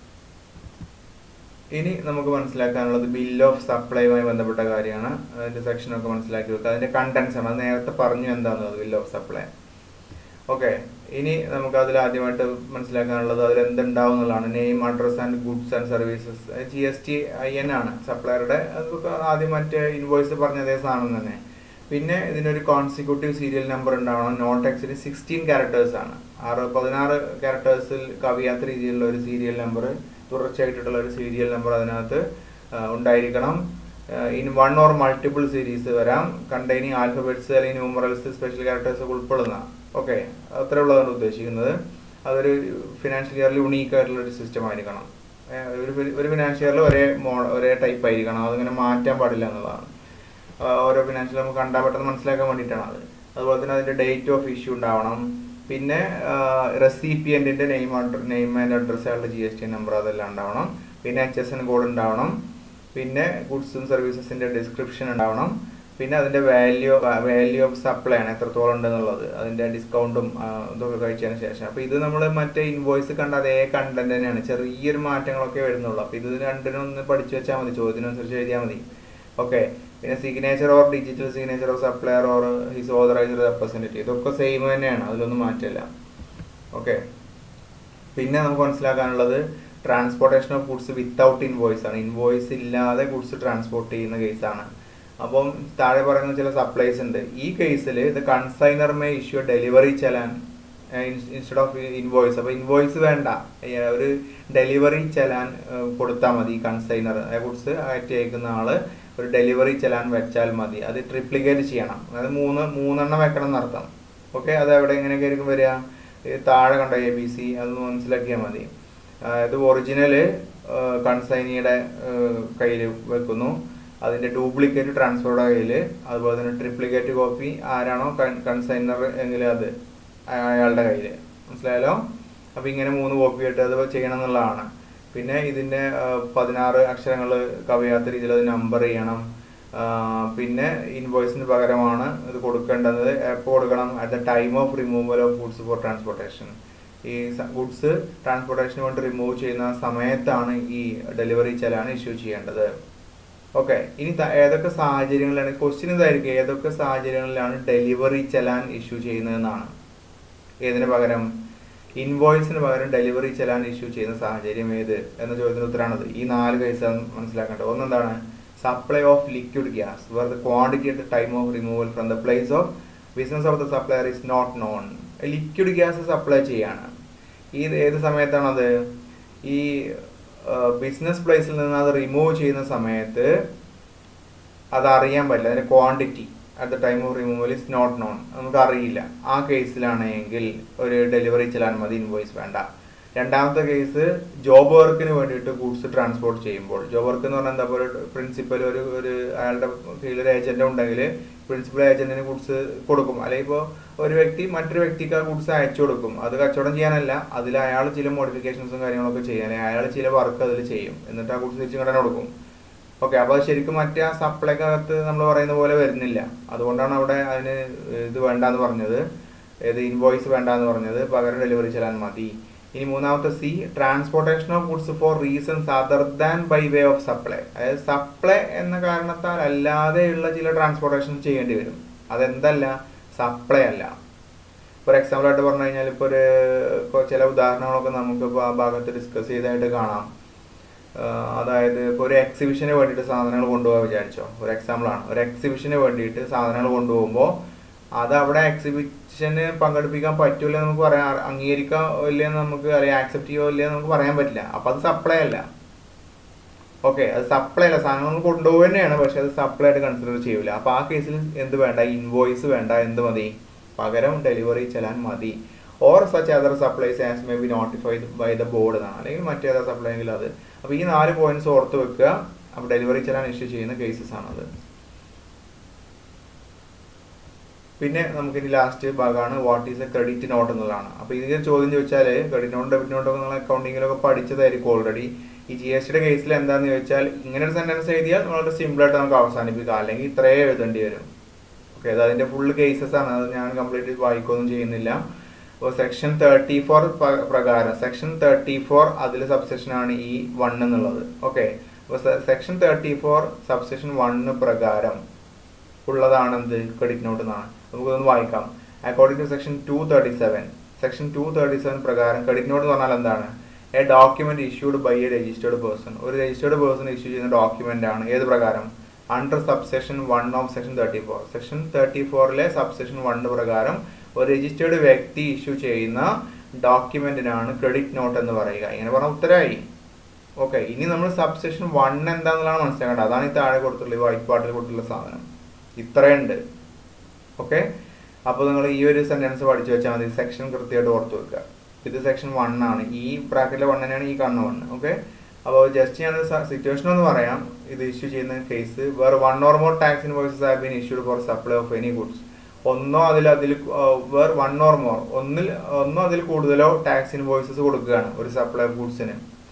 ഇനി നമുക്ക് മനസ്സിലാക്കാനുള്ളത് ബിൽ ഓഫ് സപ്ലൈയുമായി ബന്ധപ്പെട്ട കാര്യമാണ് അതിന്റെ സെക്ഷനൊക്കെ മനസ്സിലാക്കി വെക്കുക അതിന്റെ കണ്ടന്റ്സ് ആണ് അത് നേരത്തെ പറഞ്ഞു എന്താണെന്നത് ബിൽ ഓഫ് സപ്ലൈ ഓക്കെ ഇനി നമുക്ക് അതിൽ ആദ്യമായിട്ട് മനസ്സിലാക്കാനുള്ളത് അതിൽ എന്തുണ്ടാവും എന്നുള്ളതാണ് name address and goods and services G S T I N ആണ് സപ്ലയറുടെ അതൊക്കെ ആദ്യം മറ്റേ ഇൻവോയ്സ് പറഞ്ഞ അതേ സാധനം തന്നെ പിന്നെ ഇതിനൊരു കോൺസിക്യൂട്ടീവ് സീരിയൽ നമ്പർ ഉണ്ടാവണം നോട്ട് എക്സിന് സിക്സ്റ്റീൻ ക്യാരക്ടേഴ്സ് ആണ് ആറ് പതിനാറ് ക്യാരക്ടേഴ്സിൽ കവിയാത്ത രീതിയിലുള്ള ഒരു സീരിയൽ നമ്പർ തുടർച്ചയായിട്ടുള്ള ഒരു സീരിയൽ നമ്പർ അതിനകത്ത് ആ, ഉണ്ടായിരിക്കണം in one or multiple series വരാം കണ്ടെയ്നിങ് ആൽഫബറ്റ്സ് അല്ലെങ്കിൽ ന്യൂമറൽസ് സ്പെഷ്യൽ ക്യാരക്ടേഴ്സ് ഒക്കെ ഉൾപ്പെടുന്ന ഓക്കെ അത്ര ഉള്ളതാണ് ഉദ്ദേശിക്കുന്നത് അതൊരു ഫിനാൻഷ്യൽ ഇയറിൽ യുണീക്ക് ആയിട്ടുള്ള ഒരു സിസ്റ്റം ആയിരിക്കണം ഏ, ഒരു ഫി- ഒരു ഫിനാൻഷ്യൽ ഇയറിൽ ഒരേ മോ ഒരേ ടൈപ്പ് ആയിരിക്കണം അതിങ്ങനെ മാറ്റാൻ പാടില്ല എന്നുള്ളതാണ് ആ, ഓരോ ഫിനാൻഷ്യൽ നമുക്ക് കണ്ടാൽ പെട്ടെന്ന് മനസ്സിലാക്കാൻ വേണ്ടിയിട്ടാണ് അത് അതുപോലെ തന്നെ അതിന്റെ ഡേറ്റ് ഓഫ് ഇഷ്യൂ ഉണ്ടാവണം പിന്നെ റെസിപ്പിയന്റിന്റെ നെയിം നെയിം ആൻഡ് അഡ്രസ് അയാളുടെ ജി എസ് ടി നമ്പർ അതെല്ലാം ഉണ്ടാവണം പിന്നെ എച്ച് എസ് എൻ കോഡ് ഉണ്ടാവണം പിന്നെ ഗുഡ്സും സർവീസസിന്റെ ഡിസ്ക്രിപ്ഷൻ ഉണ്ടാവണം പിന്നെ അതിന്റെ വാല്യൂ വാല്യൂ ഓഫ് സപ്ലൈ ആണ് എത്രത്തോളം ഉണ്ടെന്നുള്ളത് അതിന്റെ ഡിസ്കൗണ്ടും ഇതൊക്കെ കഴിച്ചതിന് ശേഷം അപ്പൊ ഇത് നമ്മൾ മറ്റേ ഇൻവോയ്സ് കണ്ട അതേ കണ്ടന്റ് തന്നെയാണ് ചെറിയൊരു മാറ്റങ്ങളൊക്കെ വരുന്നുള്ളൂ അപ്പൊ ഇത് രണ്ടിനും ഒന്ന് പഠിച്ചു വെച്ചാൽ മതി ചോദ്യത്തിനനുസരിച്ച് എഴുതിയാൽ മതി ഓക്കെ പിന്നെ signature or digital signature of supplier or his authorised representative ഇതൊക്കെ സെയിം തന്നെയാണ് അതിലൊന്നും മാറ്റില്ല ഓക്കെ പിന്നെ നമുക്ക് മനസ്സിലാക്കാനുള്ളത് transportation of goods without invoice ആണ് ഇൻവോയ്സ് ഇല്ലാതെ ഗുഡ്സ് ട്രാൻസ്പോർട്ട് ചെയ്യുന്ന കേസാണ് അപ്പം താഴെ പറയുന്ന ചില സപ്ലൈസ് ഉണ്ട് ഈ കേസിൽ ഇത് consignor may issue delivery challan instead of invoice അപ്പൊ ഇൻവോയ്സ് വേണ്ട ഏ, ഒരു ഡെലിവറി ചെലാൻ കൊടുത്താൽ മതി കൺസൈനർ ഗുഡ്സ് അയറ്റി അയക്കുന്ന ആള് ഒരു ഡെലിവറി ചെലാൻ വെച്ചാൽ മതി അത് ട്രിപ്ലിക്കേറ്റ് ചെയ്യണം അതായത് മൂന്ന് മൂന്നെണ്ണം വെക്കണം എന്നർത്ഥം ഓക്കെ അത് എവിടെ എങ്ങനെയൊക്കെ ആയിരിക്കും വരിക ഈ താഴെ കണ്ട എ ബി സി അത് മനസ്സിലാക്കിയാൽ മതി ആ, ഇത് ഒറിജിനല് കൺസൈനിയുടെ കയ്യിൽ വെക്കുന്നു അതിന്റെ ഡ്യൂപ്ലിക്കേറ്റ് ട്രാൻസ്ഫറുടെ കയ്യിൽ അതുപോലെ തന്നെ ട്രിപ്ലിക്കേറ്റ് കോപ്പി ആരാണോ കൺസൈനർ എങ്കിൽ അത് അയാളുടെ കയ്യിൽ മനസ്സിലായല്ലോ അപ്പൊ ഇങ്ങനെ മൂന്ന് കോപ്പി ആയിട്ട് അത് ചെയ്യണം എന്നുള്ളതാണ് പിന്നെ ഇതിന്റെ ആ, പതിനാറ് അക്ഷരങ്ങൾ കവിയാത്ത രീതിയിൽ അത് നമ്പർ ചെയ്യണം ആ, പിന്നെ ഇൻവോയ്സിന് പകരമാണ് ഇത് കൊടുക്കേണ്ടത് എപ്പോൾ കൊടുക്കണം at the time of removal of goods for transportation ഈ ഗുഡ്സ് ട്രാൻസ്പോർട്ടേഷന് വേണ്ടി റിമൂവ് ചെയ്യുന്ന സമയത്താണ് ഈ ഡെലിവറി ചെലാണ് ഇഷ്യൂ ചെയ്യേണ്ടത് ഓക്കെ ഇനി ത- ഏതൊക്കെ സാഹചര്യങ്ങളിലാണ് ക്വസ്റ്റ്യൻ ഇതായിരിക്കും ഏതൊക്കെ സാഹചര്യങ്ങളിലാണ് ഡെലിവറി ചെലാൻ ഇഷ്യൂ ചെയ്യുന്നതെന്നാണ് ഏതിന് പകരം ഇൻവോയ്സിന് പകരം ഡെലിവറി ചെലാൻ ഇഷ്യൂ ചെയ്യുന്ന സാഹചര്യം ഏത് എന്ന ചോദ്യത്തിന് ഉത്തരമാണത് ഈ നാല് കേസ് മനസ്സിലാക്കേണ്ടത് ഒന്നെന്താണ് supply of liquid gas where the quantity at time of removal from the place of business of the supplier is not known liquid gas supply ചെയ്യാണ് ഈ ഏത് സമയത്താണത് ഈ ബിസിനസ് പ്ലേസിൽ നിന്ന് അത് റിമൂവ് ചെയ്യുന്ന സമയത്ത് അത് അറിയാൻ പറ്റില്ല അതിന്റെ quantity at the time of removal is not known നമുക്ക് അറിയില്ല ആ കേസിലാണെങ്കിൽ ഒരു ഡെലിവറി ചെല്ലാൻ മതി ഇൻവോയ്സ് വേണ്ട രണ്ടാമത്തെ കേസ് ജോബ് വർക്കിന് വേണ്ടിയിട്ട് ഗുഡ്സ് ട്രാൻസ്പോർട്ട് ചെയ്യുമ്പോൾ ജോബ് വർക്ക് എന്ന് പറഞ്ഞാൽ എന്താ ഒരു പ്രിൻസിപ്പൽ ഒരു ഒരു അയാളുടെ കീഴിൽ ഒരു ഏജന്റ് ഉണ്ടെങ്കിൽ പ്രിൻസിപ്പൽ ഏജന്റിന് ഗുഡ്സ് കൊടുക്കും അല്ലെങ്കിൽ ഇപ്പോൾ ഒരു വ്യക്തി മറ്റൊരു വ്യക്തിക്ക് ആ ഗുഡ്സ് അയച്ചു കൊടുക്കും അത് കച്ചവടം ചെയ്യാനല്ല അതിൽ അയാൾ ചില മോഡിഫിക്കേഷൻസും കാര്യങ്ങളൊക്കെ ചെയ്യാൻ അയാൾ ചില വർക്ക് അതിൽ ചെയ്യും എന്നിട്ട് ആ ഗുഡ്സ് തിരിച്ചു കടനെ കൊടുക്കും ഓക്കെ അപ്പോൾ അത് ശരിക്കും മറ്റേ ആ സപ്ലൈക്കകത്ത് നമ്മൾ പറയുന്ന പോലെ വരുന്നില്ല അതുകൊണ്ടാണ് അവിടെ അതിന് ഇത് വേണ്ടാന്ന് പറഞ്ഞത് ഏത് ഇൻവോയ്സ് വേണ്ടാന്ന് പറഞ്ഞത് പകരം ഡെലിവറി ചെല്ലാൻ മതി ഇനി മൂന്നാമത്തെ C transportation of goods for reasons other than by way of supply അതായത് സപ്ലൈ എന്ന കാരണത്താൽ അല്ലാതെയുള്ള ചില ട്രാൻസ്പോർട്ടേഷൻ ചെയ്യേണ്ടി വരും അതെന്തല്ല സപ്ലൈ അല്ല ഫോർ എക്സാമ്പിൾ ആയിട്ട് പറഞ്ഞു കഴിഞ്ഞാൽ ഇപ്പോൾ ഒരു ഇപ്പൊ ചില ഉദാഹരണങ്ങളൊക്കെ നമുക്ക് ഇപ്പോൾ ആ ഭാഗത്ത് ഡിസ്കസ് ചെയ്തായിട്ട് കാണാം ആഹ് അതായത് ഇപ്പോൾ ഒരു എക്സിബിഷന് വേണ്ടിയിട്ട് സാധനങ്ങൾ കൊണ്ടുപോകാൻ വിചാരിച്ചോ ഒരു എക്സാമ്പിൾ ആണ് ഒരു എക്സിബിഷന് വേണ്ടിയിട്ട് സാധനങ്ങൾ കൊണ്ടുപോകുമ്പോൾ അത് അവിടെ എക്സിബിഷന് പങ്കെടുപ്പിക്കാൻ പറ്റൂല എന്ന് നമുക്ക് പറയാൻ അ- അംഗീകരിക്കാൻ ഇല്ലെന്ന് നമുക്ക് അല്ലെങ്കിൽ ആക്സെപ്റ്റ് ചെയ്യോ ഇല്ലെന്ന് നമുക്ക് പറയാൻ പറ്റില്ല അപ്പൊ അത് സപ്ലൈ അല്ല ഓക്കെ അത് സപ്ലൈ അല്ല സാധനങ്ങൾ കൊണ്ടുപോകുക തന്നെയാണ് പക്ഷെ അത് സപ്ലൈ ആയിട്ട് കൺസിഡർ ചെയ്യൂല അപ്പൊ ആ കേസിൽ എന്ത് വേണ്ട ഇൻവോയ്സ് വേണ്ട എന്ത് മതി പകരം ഡെലിവറി ചെല്ലാൻ മതി or such other supplies as may be notified by the board എന്നാണ് അല്ലെങ്കിൽ മറ്റേതാ സപ്ലൈ എങ്കിൽ അത് അപ്പോൾ ഈ നാല് പോയിന്റ്സ് ഓർത്ത് വെക്കുക അപ്പോൾ ഡെലിവറി ചെലാൻ ഇഷ്യൂ ചെയ്യുന്ന കേസസ് ആണത് പിന്നെ നമുക്ക് ഇനി ലാസ്റ്റ് ഭാഗമാണ് what is a credit note എന്നുള്ളതാണ് അപ്പോൾ ഇതിന് ചോദ്യം ചോദിച്ചാൽ ക്രെഡിറ്റ് നോട്ട് ഡെബിറ്റ് നോട്ട് നിങ്ങൾ അക്കൗണ്ടിങ്ങിലൊക്കെ പഠിച്ചതായിരിക്കും ഓൾറെഡി ഈ ജി എസ് ടിയുടെ കേസിൽ എന്താണെന്ന് ചോദിച്ചാൽ ഇങ്ങനെ ഒരു സെന്റൻസ് എഴുതിയാൽ വളരെ സിമ്പിളായിട്ട് നമുക്ക് അവസാനിപ്പിക്കാം അല്ലെങ്കിൽ ഇത്രയേ എഴുതേണ്ടി വരും ഓക്കെ അത് അതിന്റെ ഫുൾ കേസസ് ആണ് അത് ഞാൻ കംപ്ലീറ്റ് വായിക്കുകയൊന്നും ചെയ്യുന്നില്ല അപ്പോൾ സെക്ഷൻ തേർട്ടി ഫോർ പ്രകാരം സെക്ഷൻ തേർട്ടി ഫോർ അതിൽ സബ്സെക്ഷൻ ആണ് ഈ വൺ എന്നുള്ളത് ഓക്കെ അപ്പോൾ section thirty four subsection one പ്രകാരം ഉള്ളതാണ് എന്ത് ക്രെഡിറ്റ് നോട്ട് എന്നാണ് നമുക്കൊന്ന് വായിക്കാം according to section two thirty seven section two thirty seven പ്രകാരം ക്രെഡിറ്റ് നോട്ട് എന്ന് പറഞ്ഞാൽ എന്താണ് a document issued by a registered person ഒരു രജിസ്റ്റേർഡ് പേഴ്സൺ ഇഷ്യൂ ചെയ്യുന്ന ഡോക്യുമെന്റ് ആണ് ഏത് പ്രകാരം under subsection one of section thirty four section thirty ഫോറിലെ സബ്സെക്ഷൻ വണ്ണ് പ്രകാരം ഒരു രജിസ്റ്റേർഡ് വ്യക്തി ഇഷ്യൂ ചെയ്യുന്ന ഡോക്യുമെന്റിനാണ് ക്രെഡിറ്റ് നോട്ട് എന്ന് പറയുക ഇങ്ങനെ പറഞ്ഞ ഉത്തരമായി ഓക്കെ ഇനി നമ്മൾ സബ്സെക്ഷൻ വൺ എന്താണെന്നുള്ളതാണ് മനസ്സിലാക്കേണ്ടത് അതാണ് ഈ താഴെ കൊടുത്തുള്ള ഈ വൈറ്റ് പാർട്ടിൽ കൊടുത്തുള്ള സാധനം ഇത്രയുണ്ട് ഓക്കെ അപ്പോൾ നിങ്ങൾ ഈ ഒരു സെന്റൻസ് പഠിച്ചു വെച്ചാൽ മതി സെക്ഷൻ കൃത്യമായിട്ട് ഓർത്ത് വെക്കുക ഇത് സെക്ഷൻ വൺ ആണ് ഈ ബ്രാക്കറ്റിലെ വൺ തന്നെയാണ് ഈ കാണുന്ന വൺ ഓക്കെ അപ്പോൾ ജസ്റ്റ് ഞാൻ സിറ്റുവേഷൻ ഒന്ന് പറയാം ഇത് ഇഷ്യൂ ചെയ്യുന്ന കേസ് വേറെ one or more tax invoices have been issued for supply of any goods ഒന്നോ അതിൽ അതിൽ വേർ വൺ ഓർ മോർ ഒന്നിൽ ഒന്നോ അതിൽ കൂടുതലോ ടാക്സ് ഇൻവോയ്സസ് കൊടുക്കുകയാണ് ഒരു സപ്ലൈ ഓഫ് ഗുഡ്സിന്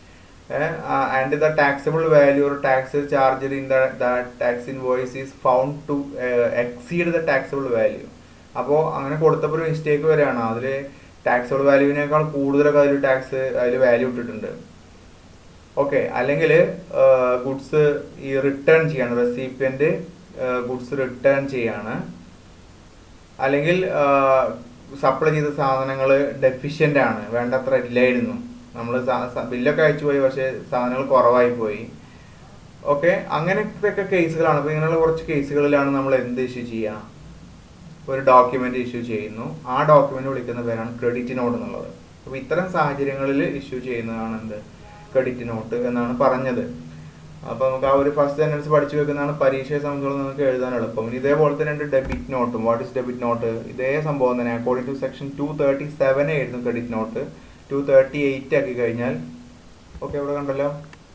and the taxable value or tax charge in the tax invoice is found to exceed the taxable value അപ്പോൾ അങ്ങനെ കൊടുത്തപ്പോൾ ഒരു മിസ്റ്റേക്ക് വരികയാണ് അതിൽ ടാക്സബിൾ വാല്യൂവിനേക്കാൾ കൂടുതലൊക്കെ അതിൽ ടാക്സ് അതിൽ വാല്യൂ ഇട്ടിട്ടുണ്ട് ഓക്കെ അല്ലെങ്കിൽ ഗുഡ്സ് ഈ റിട്ടേൺ ചെയ്യാണ് റെസിപ്പിയന്റ് ഗുഡ്സ് റിട്ടേൺ ചെയ്യാണ് അല്ലെങ്കിൽ സപ്ലൈ ചെയ്ത സാധനങ്ങൾ ഡെഫിഷ്യൻ്റ് ആണ് വേണ്ടത്ര ഇല്ലായിരുന്നു നമ്മൾ ബില്ലൊക്കെ അയച്ചു പോയി പക്ഷേ സാധനങ്ങൾ കുറവായി പോയി ഓക്കെ അങ്ങനത്തെ ഒക്കെ കേസുകളാണ് അപ്പോൾ ഇങ്ങനെയുള്ള കുറച്ച് കേസുകളിലാണ് നമ്മൾ എന്ത് ഇഷ്യൂ ചെയ്യുക ഒരു ഡോക്യുമെന്റ് ഇഷ്യൂ ചെയ്യുന്നു ആ ഡോക്യുമെന്റ് വിളിക്കുന്ന പേരാണ് ക്രെഡിറ്റ് നോട്ട് എന്നുള്ളത് അപ്പോൾ ഇത്തരം സാഹചര്യങ്ങളിൽ ഇഷ്യൂ ചെയ്യുന്നതാണ് എന്ത് ക്രെഡിറ്റ് നോട്ട് എന്നാണ് പറഞ്ഞത് അപ്പോൾ നമുക്ക് ആ ഒരു ഫസ്റ്റ് സെന്റൻസ് പഠിച്ചു വെക്കുന്നതാണ് പരീക്ഷയെ സംബന്ധിച്ചോളം നമുക്ക് എഴുതാൻ എളുപ്പം ഇനി ഇതേപോലെ തന്നെ ഉണ്ട് ഡെബിറ്റ് നോട്ടും വാട്ട് ഇസ് ഡെബിറ്റ് നോട്ട് ഇതേ സംഭവം തന്നെ according to section two thirty seven ആയിരുന്നു credit note two thirty eight ആക്കി കഴിഞ്ഞാൽ ഓക്കെ ഇവിടെ കണ്ടല്ലോ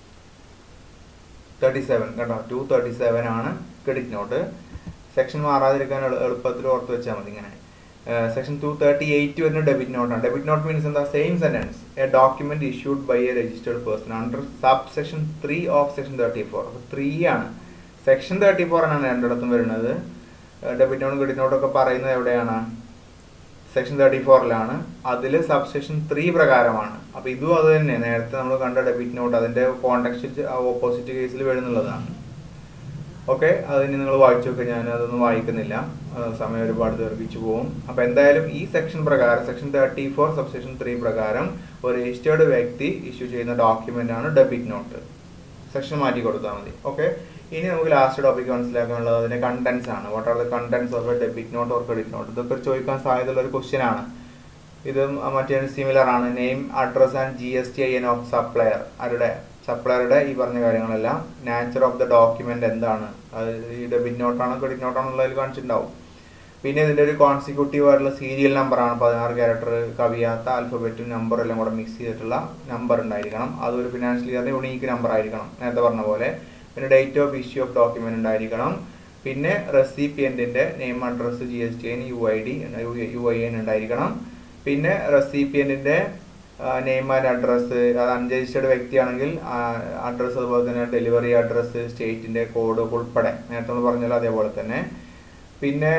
തേർട്ടി സെവൻ കേട്ടോ ടു തേർട്ടി സെവൻ ആണ് ക്രെഡിറ്റ് നോട്ട് സെക്ഷൻ മാറാതിരിക്കാൻ എളുപ്പത്തിൽ ഓർത്ത് വെച്ചാൽ മതി ഇങ്ങനെ സെക്ഷൻ ടു തേർട്ടി എയ്റ്റ് വരുന്ന ഡെബിറ്റ് നോട്ടാണ് ഡെബിറ്റ് നോട്ട് മീൻസ് എന്താ same sentence a document issued by a registered person under subsection three of section thirty four അപ്പോൾ ത്രീ ആണ് സെക്ഷൻ തേർട്ടി ഫോർ ആണ് രണ്ടിടത്തും വരുന്നത് ഡെബിറ്റ് നോട്ടും ക്രെഡിറ്റ് നോട്ടും ഒക്കെ പറയുന്നത് എവിടെയാണ് സെക്ഷൻ തേർട്ടി ഫോറിലാണ് അതിൽ സബ് സെക്ഷൻ ത്രീ പ്രകാരമാണ് അപ്പോൾ ഇതും അത് തന്നെ നേരത്തെ നമ്മൾ കണ്ട ഡെബിറ്റ് നോട്ട് അതിന്റെ കോൺടാക്ട് ഓപ്പോസിറ്റ് കേസിൽ വരുന്നുള്ളതാണ് ഓക്കെ അതിന് നിങ്ങൾ വായിച്ചു നോക്കുക ഞാൻ അതൊന്നും വായിക്കുന്നില്ല സമയം ഒരുപാട് ദീർഘിച്ചു പോകും അപ്പോൾ എന്തായാലും ഈ സെക്ഷൻ പ്രകാരം section thirty four subsection three പ്രകാരം ഒരു രജിസ്റ്റേർഡ് വ്യക്തി ഇഷ്യൂ ചെയ്യുന്ന ഡോക്യുമെന്റ് ആണ് ഡെബിറ്റ് നോട്ട് സെക്ഷൻ മാറ്റി കൊടുത്താൽ മതി ഓക്കെ ഇനി നമുക്ക് ലാസ്റ്റ് ടോപ്പിക് മനസ്സിലാക്കാനുള്ളത് അതിന്റെ കണ്ടന്റ്സ് ആണ് what are the contents of a debit note or credit note ഇതൊക്കെ ചോദിക്കാൻ സാധ്യതയുള്ള ഒരു ക്വസ്റ്റ്യൻ ആണ് ഇത് മറ്റേ സിമിലർ ആണ് name address and G S T I N of supplier ആരുടെ സപ്ലയറുടെ ഈ പറഞ്ഞ കാര്യങ്ങളെല്ലാം നാച്ചർ ഓഫ് ദ ഡോക്യുമെന്റ് എന്താണ് അത് ഈ ഡെബിറ്റ് നോട്ടാണോ ക്രെഡിറ്റ് നോട്ടാണോ ഉള്ളതിൽ കാണിച്ചിട്ടുണ്ടാവും പിന്നെ ഇതിന്റെ ഒരു കോൺസിക്യൂട്ടീവ് ആയിട്ടുള്ള സീരിയൽ നമ്പറാണ് പതിനാറ് ക്യാരക്ടർ കവിയാത്ത ആൽഫബറ്റും നമ്പറും എല്ലാം കൂടെ മിക്സ് ചെയ്തിട്ടുള്ള നമ്പർ ഉണ്ടായിരിക്കണം അതൊരു ഫിനാൻഷ്യൽ ഇയറിന്റെ യുണീക്ക് നമ്പർ ആയിരിക്കണം നേരത്തെ പറഞ്ഞ പോലെ പിന്നെ date of issue of document ഉണ്ടായിരിക്കണം പിന്നെ റെസിപ്പിയന്റിന്റെ name address G S T N U I D U I N ഉണ്ടായിരിക്കണം പിന്നെ റെസിപ്പിയന്റിന്റെ നെയിം ആൻഡ് അഡ്രസ്സ് അത് അൺരജിസ്റ്റേർഡ് വ്യക്തിയാണെങ്കിൽ അഡ്രസ്സ് അതുപോലെ തന്നെ ഡെലിവറി അഡ്രസ്സ് സ്റ്റേറ്റിന്റെ കോഡ് ഉൾപ്പെടെ നേരത്തെ നമ്മൾ പറഞ്ഞല്ലോ അതേപോലെ തന്നെ പിന്നെ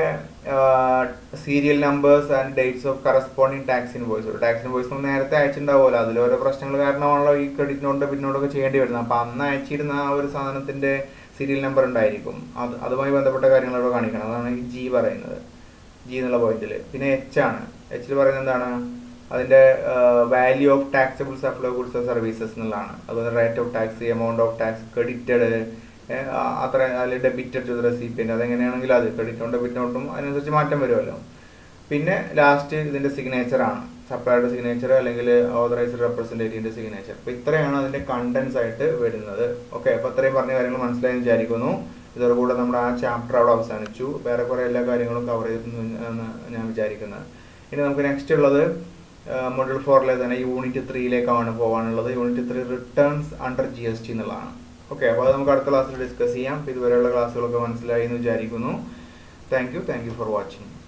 serial numbers and dates of corresponding tax invoice tax invoice നമ്മൾ നേരത്തെ അയച്ചിട്ടുണ്ടാവുമല്ലോ അതിൽ ഓരോ പ്രശ്നങ്ങൾ കാരണമാണല്ലോ ഈ ക്രെഡിറ്റ് നോട്ട് ഡെബിറ്റ് നോട്ടൊക്കെ ചെയ്യേണ്ടി വരുന്നത് അപ്പം അന്ന് അയച്ചിരുന്ന ആ ഒരു സാധനത്തിന്റെ സീരിയൽ നമ്പർ ഉണ്ടായിരിക്കും അത് അതുമായി ബന്ധപ്പെട്ട കാര്യങ്ങൾ ഇവിടെ കാണിക്കണം അതാണ് ഈ ജി പറയുന്നത് ജി എന്നുള്ള പോയിന്റിൽ പിന്നെ എച്ച് ആണ് എച്ചിൽ പറയുന്നത് എന്താണ് അതിന്റെ value of taxable supply goods services എന്നുള്ളതാണ് അതുപോലെ rate of tax amount of tax credited അത്ര അതിൽ ഡെബിറ്റഡ് ടു റെസിപ്പിയന്റ് അതെങ്ങനെയാണെങ്കിൽ അത് ക്രെഡിറ്റ് നോട്ടും ഡെബിറ്റ് നോട്ടും അതിനനുസരിച്ച് മാറ്റം വരുമല്ലോ പിന്നെ ലാസ്റ്റ് ഇതിന്റെ സിഗ്നേച്ചർ ആണ് സപ്ലൈയുടെ സിഗ്നേച്ചർ അല്ലെങ്കിൽ ഓതറൈസ്ഡ് റെപ്രസെന്റേറ്റീവിന്റെ സിഗ്നേച്ചർ അപ്പൊ ഇത്രയാണ് അതിന്റെ കണ്ടന്റ്സ് ആയിട്ട് വരുന്നത് ഓക്കെ അപ്പൊ ഇത്രയും പറഞ്ഞ കാര്യങ്ങൾ മനസ്സിലായി വിചാരിക്കുന്നു ഇതോടുകൂടെ നമ്മുടെ ആ ചാപ്റ്റർ അവിടെ അവസാനിച്ചു വേറെ കുറെ എല്ലാ കാര്യങ്ങളും കവർ ചെയ്തെന്ന് ഞാൻ വിചാരിക്കുന്നത് ഇനി നമുക്ക് നെക്സ്റ്റ് ഉള്ളത് മൊഡ്യൂൾ ഫോറിലെ തന്നെ യൂണിറ്റ് ത്രീയിലേക്കാണ് പോകാനുള്ളത് unit three returns under G S T എന്നുള്ളതാണ് ഓക്കെ അപ്പോൾ അത് നമുക്ക് അടുത്ത ക്ലാസ്സിൽ ഡിസ്കസ് ചെയ്യാം അപ്പോൾ ഇതുവരെയുള്ള ക്ലാസ്സുകളൊക്കെ മനസ്സിലായി എന്ന് വിചാരിക്കുന്നു thank you thank you for watching